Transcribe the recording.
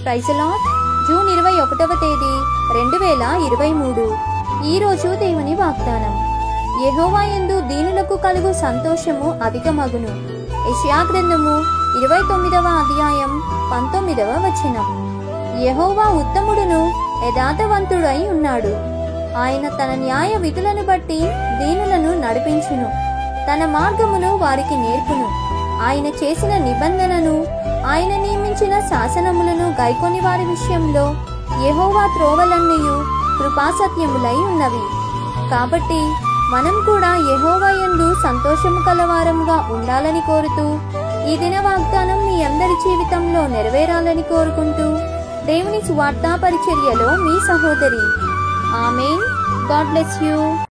ప్రైజలాట్ June ఇరవై ఒకటవ తేదీ రెండు వేల ఇరవై మూడు ఈరోజు దేవుని వాగ్దానం యెహోవా యందు దీనులకు కలుగు సంతోషము అధికమగును యెషయా గ్రంథము ఇరవై తొమ్మిదవ అధ్యాయం పంతొమ్మిదవ వచనం యెహోవా ఉత్తముడును యథార్థవంతుడై ఉన్నాడు ఆయన తన న్యాయ విధులను బట్టి దీనులను నడిపించును తన మార్గమును వారికి నేర్పును ఆయన చేసిన నిబంధనను ఆయన నియమించిన శాసనములను గైకొని వారి విషయంలో యెహోవా త్రోవలన్నయు కృపాసత్యములై ఉన్నవి కాబట్టి మనం కూడా యెహోవా యందు సంతోషము కలవారముగా ఉండాలని కోరుతూ ఈ దిన వాగ్దానం మీ అందరి జీవితంలో నెరవేరాలని కోరుకుంటూ దేవుని సువార్తా పరిచర్యలో మీ సహోదరి ఆమెన్ గాడ్ బ్లెస్ యూ